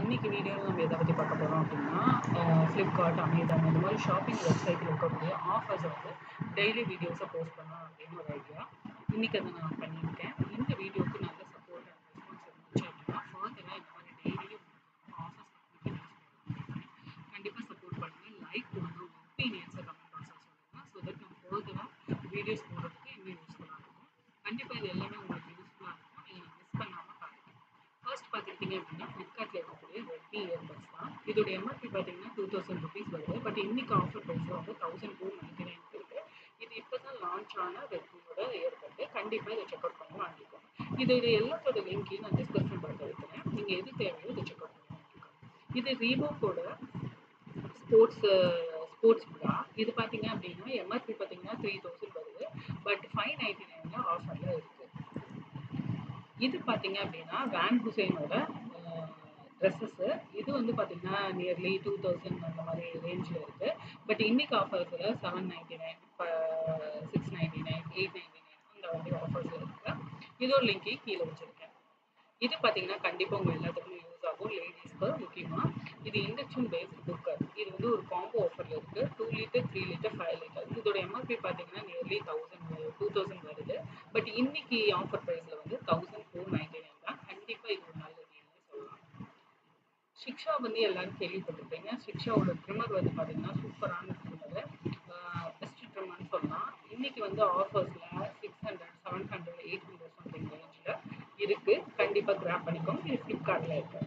இன்னைக்கு வீடியோவில் நம்ம எதை பற்றி பார்க்க போகிறோம் அப்படின்னா ஃப்ளிப்கார்ட் அமேசான் இந்த மாதிரி ஷாப்பிங் வெப்சைட்டில் இருக்கக்கூடிய ஆஃபர்ஸை வந்து டெய்லி வீடியோஸை போஸ்ட் பண்ணலாம் அப்படின்னு ஒரு ஐடியா இன்றைக்கி அதை நான் பண்ணியிருக்கேன் இந்த வீடியோவுக்கு நல்ல சப்போர்ட் அண்ட் ரெஸ்பான்ஸ் இருந்துச்சு அப்படின்னா ஃபர்தராக இந்த மாதிரி டெய்லியும் ஆஃபர்ஸ் பற்றி கண்டிப்பாக சப்போர்ட் பண்ணுங்கள் லைக் கொடுங்க உங்கள் ஒப்பீனியன்ஸை கமெண்ட் பாக்ஸில் சொல்லுங்கள் ஸோ தட் நான் ஃபர்தராக வீடியோஸ் போடுறதுக்கு இன்னும் யூஸ்ஃபுல்லாக இருக்கும் கண்டிப்பாக இது எல்லாமே உங்களுக்கு யூஸ்ஃபுல்லாக இருக்கும் நீங்கள் மிஸ் பண்ணாமல் பாருங்கள் ஃபர்ஸ்ட் பார்த்துக்கிட்டிங்க அப்படின்னா ஃப்ளிப்கார்ட்டில் இருக்கக்கூடிய ரெட்மி இயர்பட்ஸ் தான் இதோட எம்ஆர்பி பார்த்தீங்கன்னா டூ தௌசண்ட் ருபீஸ் வருது பட் இன்னைக்கு ஆஃபர் ப்ரைஸில் வந்து தௌசண்ட் டூ நைன்டி நைன் இருக்குது இது இப்போ தான் லான்ச் ஆன ரெட்மியோட இயர்பட்டு கண்டிப்பாக இதை செக் அவுட் பண்ணி வாங்கிக்கோங்க இதோட எல்லாத்தோட லிங்கையும் நான் டிஸ்கிரிப்ஷன் பாக்ஸில் இருக்கிறேன் நீங்கள் எது தேவையோ இதை செக் அவுட் பண்ணி வாங்கிக்கோங்க இது ரீபோக்கோட ஸ்போர்ட்ஸ் ஸ்போர்ட்ஸ் ப்ரா இது பார்த்தீங்க அப்படின்னா எம்ஆர்பி பார்த்தீங்கன்னா த்ரீ தௌசண்ட் வருது பட் ஃபைவ் நைன்டி நைனில் ஆஃபரில் இருக்குது இது பார்த்தீங்க அப்படின்னா வேன் ஹுசைனோட ட்ரெஸ்ஸஸ்ஸு இது வந்து பார்த்தீங்கன்னா நியர்லி டூ தௌசண்ட் அந்த மாதிரி ரேஞ்சில் இருக்குது பட் இன்னைக்கு ஆஃபர்ஸில் seven ninety nine six ninety nine eight ninety nine அந்த மாதிரி ஆஃபர்ஸில் இருக்குது இதோட லிங்கையும் கீழே வச்சுருக்கேன் இது பார்த்தீங்கன்னா கண்டிப்பாக உங்கள் எல்லாத்துக்குமே யூஸ் ஆகும் லேடிஸ்க்கு முக்கியமாக இது இண்டக்ஷன் பேஸ்ட் குக்கர் இது வந்து ஒரு காம்போ ஆஃபரில் இருக்குது two litre three litre five litre இதோட எம்ஆர்பி பார்த்தீங்கன்னா நியர்லி தௌசண்ட் டூ தௌசண்ட் வருது பட் இன்னைக்கு ஆஃபர் ப்ரைஸில் வந்து தௌசண்ட் ஃபோர் நைன்டி நைன் தான் கண்டிப்பாக இது ஒரு நல்ல டீல்னு சொல்லலாம் சிக்ஷா வந்து எல்லாரும் கேள்விப்பட்டிருப்பீங்க சிக்ஷாவோட ட்ரிம்மர் வந்து பார்த்தீங்கன்னா சூப்பரான ட்ரிம்மர் பெஸ்ட் ட்ரிம்மர்னு சொல்லலாம் இன்னைக்கு வந்து ஆஃபர்ஸில் six hundred seven hundred eight hundred something ரேஞ்சில் இருக்குது கண்டிப்பாக கிராப் பண்ணிக்கோங்க இது ஃப்ளிப்கார்ட்டில் இருக்குது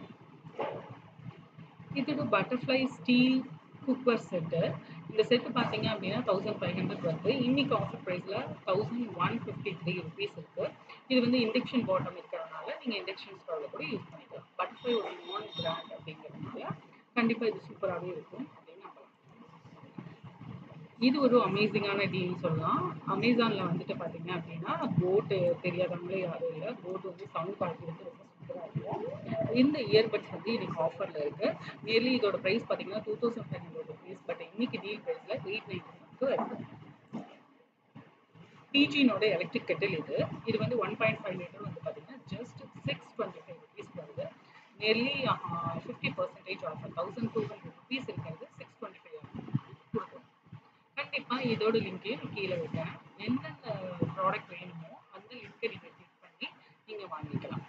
இதோட பட்டர்ஃப்ளை ஸ்டீல் குக்கர் செட்டு இந்த செட்டு பார்த்தீங்க அப்படின்னா தௌசண்ட் ஃபைவ் ஹண்ட்ரட் வருது இன்னைக்கு ஆஃபர் ப்ரைஸில் thousand one fifty three rupees இருக்குது இது வந்து இண்டக்ஷன் பாட்டம் இருக்கிறதுனால நீங்கள் இண்டக்ஷன் ஸ்டவ்வில் கூட யூஸ் பண்ணிக்கலாம் பட்டர்ஃப்ளை ஒரு நான் பிராண்ட் அப்படிங்கிறதுனால கண்டிப்பாக இது சூப்பராகவே இருக்கும் அப்படின்னு நம்பலாம் இது ஒரு அமேசிங்கான டீல்னு சொல்லலாம் அமேசானில் வந்துட்டு பார்த்தீங்க அப்படின்னா போட்டு தெரியாதவங்களே யாரும் இல்லை போட் வந்து சவுண்ட் குவாலிட்டி வந்து ரொம்ப சூப்பராக இருக்கும் இந்த இயர்பட்ஸ் வந்து இன்னைக்கு ஆஃபரில் இருக்குது நியர்லி இதோட ப்ரைஸ் பார்த்தீங்கன்னா two thousand five hundred rupees but இன்னைக்கு டீல் ப்ரைஸில் எயிட் நைன்டி நைனுக்கு வருது பிஜினோட எலக்ட்ரிக் கெட்டில் இது இது வந்து ஒன் பாயிண்ட் ஃபைவ் லிட்டர் வந்து பார்த்தீங்கன்னா just six twenty five rupees வருது nearly fifty percentage offer thousand two hundred rupees இருக்கிறது சிக்ஸ் டுவெண்ட்டி ஃபைவ் கொடுக்கும் கண்டிப்பாக இதோட லிங்க்கையும் கீழே வைக்கிறேன் எந்தெந்த ப்ராடக்ட் வேணுமோ அந்த லிங்க்கை நீங்கள் கிளிக் பண்ணி நீங்கள் வாங்கிக்கலாம்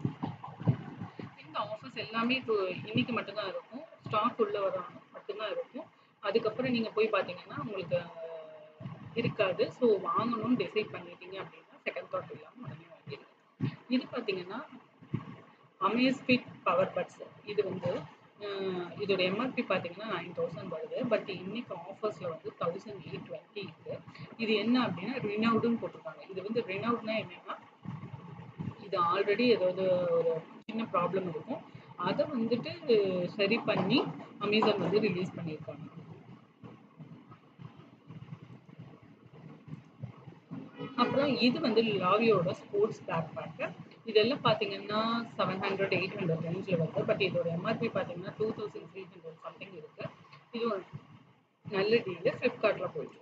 இந்த ஆஃபர்ஸ் எல்லாமே இப்போ இன்னைக்கு மட்டும்தான் இருக்கும் ஸ்டாக் உள்ள வர மட்டும்தான் இருக்கும் அதுக்கப்புறம் நீங்கள் போய் பார்த்தீங்கன்னா உங்களுக்கு இருக்காது ஸோ வாங்கணும்னு டிசைட் பண்ணிட்டீங்க அப்படின்னா செகண்ட் தாட் இல்லாமல் உடனே வாங்கிடுங்க இது பார்த்தீங்கன்னா அமேஸ்பிட் பவர் பட்ஸ் இது வந்து இதோட எம்ஆர்பி பார்த்தீங்கன்னா நைன் தௌசண்ட் வருது பட் இன்னைக்கு ஆஃபர்ஸில் வந்து தௌசண்ட் எயிட் டுவெண்ட்டி இருக்கு இது என்ன அப்படின்னா ரினவுடுன்னு போட்டிருக்காங்க இது வந்து ரினவுட்னா என்னன்னா இது ஆல்ரெடி ஏதாவது ஒரு சின்ன ப்ராப்ளம் இருக்கும் அதை வந்துட்டு சரி பண்ணி அமேசான் வந்து ரிலீஸ் பண்ணியிருக்காங்க அப்புறம் இது வந்து லாவியோட ஸ்போர்ட்ஸ் பேக் பேக்கு இதெல்லாம் பார்த்தீங்கன்னா செவன் ஹண்ட்ரட் எயிட் ஹண்ட்ரட் ரேஞ்சில் வருது பட் இதோட எம்ஆர்பி பார்த்தீங்கன்னா two thousand three hundred something இருக்கு இது ஒரு நல்ல டீலு ஃப்ளிப்கார்ட்டில் போயிட்டு இருக்கு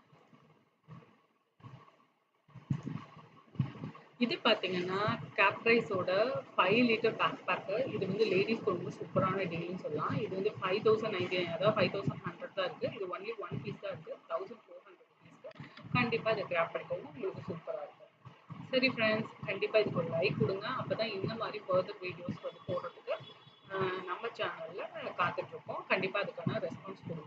இது பார்த்தீங்கன்னா கேப்ரைஸோட ஃபைவ் லிட்டர் பேக் பேக்கு இது வந்து லேடிஸ்க்கு ரொம்ப சூப்பரான டீல்னு சொல்லலாம் இது வந்து ஃபைவ் தௌசண்ட் நைன்டி நைன் அதாவது ஃபைவ் தௌசண்ட் ஹண்ட்ரட் தான் இருக்குது இது ஒன்லி ஒன் பீஸ் தான் இருக்குது தௌசண்ட் ஃபோர் ஹண்ட்ரட் ருபீஸ்க்கு கண்டிப்பாக இதை கிராப் பண்ணிக்கோங்க உங்களுக்கு சூப்பராக இருக்கும் சரி ஃப்ரெண்ட்ஸ் கண்டிப்பாக இதுக்கு ஒரு லைக் கொடுங்க அப்போ தான் இந்த மாதிரி ஃபர்தர் வீடியோஸ் வந்து போடுறதுக்கு நம்ம சேனலில் காத்துட்ருக்கோம் கண்டிப்பாக அதுக்கான ரெஸ்பான்ஸ் கொடுங்க